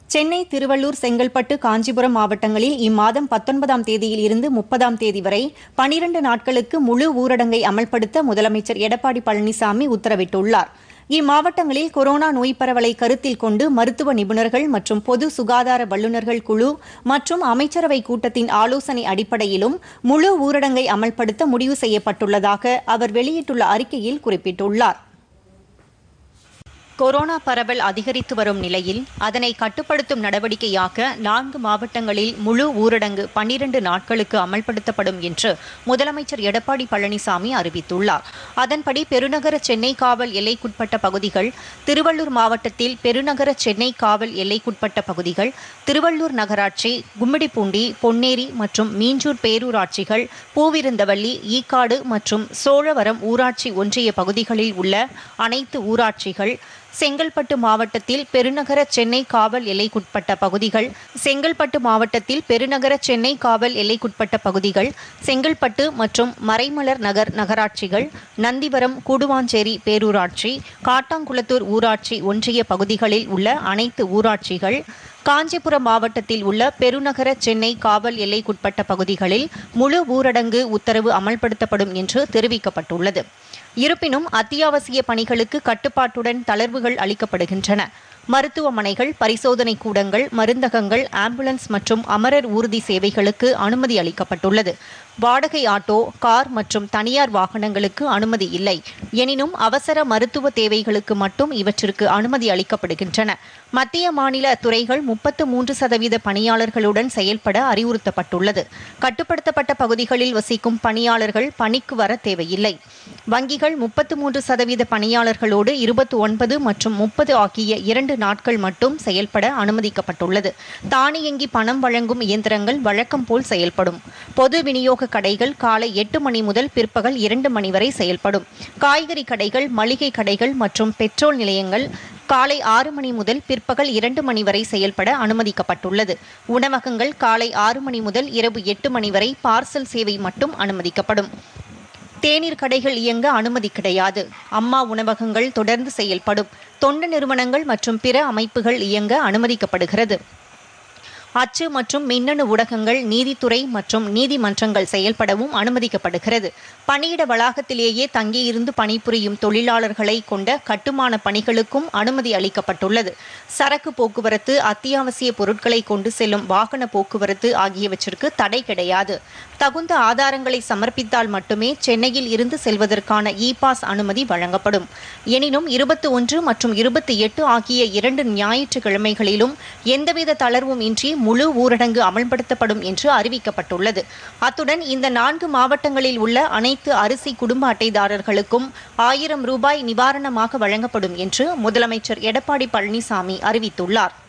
சென்னை திருவள்ளூர் செங்கல்பட்டு காஞ்சிபுரம் மாவட்டங்களில் இம்மாதம் பத்தொன்பதாம் தேதியில் இருந்து முப்பதாம் தேதி வரை பனிரண்டு நாட்களுக்கு முழு ஊரடங்கை அமல்படுத்த முதலமைச்சர் எடப்பாடி பழனிசாமி உத்தரவிட்டுள்ளார் இம்மாவட்டங்களில் கொரோனா நோய் பரவலை கருத்தில் கொண்டு மருத்துவ நிபுணர்கள் மற்றும் பொது சுகாதார வல்லுநர்கள் குழு மற்றும் அமைச்சரவை கூட்டத்தின் ஆலோசனை அடிப்படையிலும் முழு ஊரடங்கை அமல்படுத்த முடிவு செய்யப்பட்டுள்ளதாக அவர் வெளியிட்டுள்ள அறிக்கையில் குறிப்பிட்டுள்ளார் கொரோனா பரவல் அதிகரித்து வரும் நிலையில் அதனை கட்டுப்படுத்தும் நடவடிக்கையாக நான்கு மாவட்டங்களில் முழு ஊரடங்கு பன்னிரண்டு நாட்களுக்கு அமல்படுத்தப்படும் என்று முதலமைச்சர் எடப்பாடி பழனிசாமி அறிவித்துள்ளார் அதன்படி பெருநகர சென்னை காவல் எல்லைக்குட்பட்ட பகுதிகள் திருவள்ளூர் மாவட்டத்தில் பெருநகர சென்னை காவல் எல்லைக்குட்பட்ட பகுதிகள் திருவள்ளூர் நகராட்சி கும்மிடிப்பூண்டி பொன்னேரி மற்றும் மீஞ்சூர் பேரூராட்சிகள் பூவிருந்தவல்லி ஈக்காடு மற்றும் சோழவரம் ஊராட்சி ஒன்றிய பகுதிகளில் உள்ள அனைத்து ஊராட்சிகள் செங்கல்பட்டு மாவட்டத்தில் பெருநகர சென்னை காவல் எல்லைக்குட்பட்ட பகுதிகள் செங்கல்பட்டு மாவட்டத்தில் பெருநகர சென்னை காவல் எல்லைக்குட்பட்ட பகுதிகள் செங்கல்பட்டு மற்றும் மறைமலர் நகர் நகராட்சிகள் நந்திவரம் கூடுவாஞ்சேரி பேரூராட்சி காட்டாங்குளத்தூர் ஊராட்சி ஒன்றிய பகுதிகளில் உள்ள அனைத்து ஊராட்சிகள் காஞ்சிபுரம் மாவட்டத்தில் உள்ள பெருநகர சென்னை காவல் எல்லைக்குட்பட்ட பகுதிகளில் முழு ஊரடங்கு உத்தரவு அமல்படுத்தப்படும் என்று தெரிவிக்கப்பட்டுள்ளது இருப்பினும் அத்தியாவசிய பணிகளுக்கு கட்டுப்பாட்டுடன் தளர்வுகள் அளிக்கப்படுகின்றன மருத்துவமனைகள் பரிசோதனை கூடங்கள் மருந்தகங்கள் ஆம்புலன்ஸ் மற்றும் அமரர் ஊர்தி சேவைகளுக்கு அனுமதி அளிக்கப்பட்டுள்ளது வாடகை ஆட்டோ கார் மற்றும் தனியார் வாகனங்களுக்கு அனுமதி இல்லை எனினும் அவசர மருத்துவ தேவைகளுக்கு மட்டும் இவற்றிற்கு அனுமதி அளிக்கப்படுகின்றன மத்திய மாநில துறைகள் முப்பத்து மூன்று சதவீத பணியாளர்களுடன் செயல்பட அறிவுறுத்தப்பட்டுள்ளது கட்டுப்படுத்தப்பட்ட பகுதிகளில் வசிக்கும் பணியாளர்கள் பணிக்கு வர தேவையில்லை வங்கிகள் முப்பத்து மூன்று சதவீத பணியாளர்களோடு இருபத்தி ஒன்பது மற்றும் முப்பது ஆகிய இரண்டு நாட்கள் மட்டும் செயல்பட அனுமதிக்கப்பட்டுள்ளது தானியங்கி பணம் வழங்கும் இயந்திரங்கள் வழக்கம் போல் செயல்படும் பொது விநியோக கடைகள் காலை எட்டு மணி முதல் பிற்பகல் இரண்டு மணி வரை செயல்படும் காய்கறி கடைகள் மளிகை கடைகள் மற்றும் பெட்ரோல் நிலையங்கள் காலை ஆறு மணி முதல் பிற்பகல் இரண்டு மணி வரை செயல்பட அனுமதிக்கப்பட்டுள்ளது உணவகங்கள் காலை ஆறு மணி முதல் இரவு எட்டு மணி வரை பார்சல் சேவை மட்டும் அனுமதிக்கப்படும் தேநீர் கடைகள் இயங்க அனுமதி கிடையாது அம்மா உணவகங்கள் தொடர்ந்து செயல்படும் தொண்டு நிறுவனங்கள் மற்றும் பிற அமைப்புகள் இயங்க அனுமதிக்கப்படுகிறது அச்சு மற்றும் மின்னணு ஊடகங்கள் நீதித்துறை மற்றும் நீதிமன்றங்கள் செயல்படவும் அனுமதிக்கப்படுகிறது பணியிட வளாகத்திலேயே தங்கியிருந்து பணிபுரியும் தொழிலாளர்களை கொண்ட கட்டுமான பணிகளுக்கும் அனுமதி அளிக்கப்பட்டுள்ளது சரக்கு போக்குவரத்து அத்தியாவசிய பொருட்களை கொண்டு செல்லும் வாகன போக்குவரத்து ஆகியவற்றிற்கு தடை கிடையாது தகுந்த ஆதாரங்களை சமர்ப்பித்தால் மட்டுமே சென்னையில் இருந்து செல்வதற்கான இ பாஸ் அனுமதி வழங்கப்படும் எனினும் இருபத்தி ஒன்று மற்றும் இருபத்தி எட்டு ஆகிய இரண்டு ஞாயிற்றுக்கிழமைகளிலும் எந்தவித தளர்வும் இன்றி முழு ஊரடங்கு அமல்படுத்தப்படும் என்று அறிவிக்கப்பட்டுள்ளது அத்துடன் இந்த நான்கு மாவட்டங்களில் உள்ள அனைத்து அரிசி குடும்ப அட்டைதாரர்களுக்கும் ஆயிரம் ரூபாய் நிவாரணமாக வழங்கப்படும் என்று முதலமைச்சர் எடப்பாடி பழனிசாமி அறிவித்துள்ளார்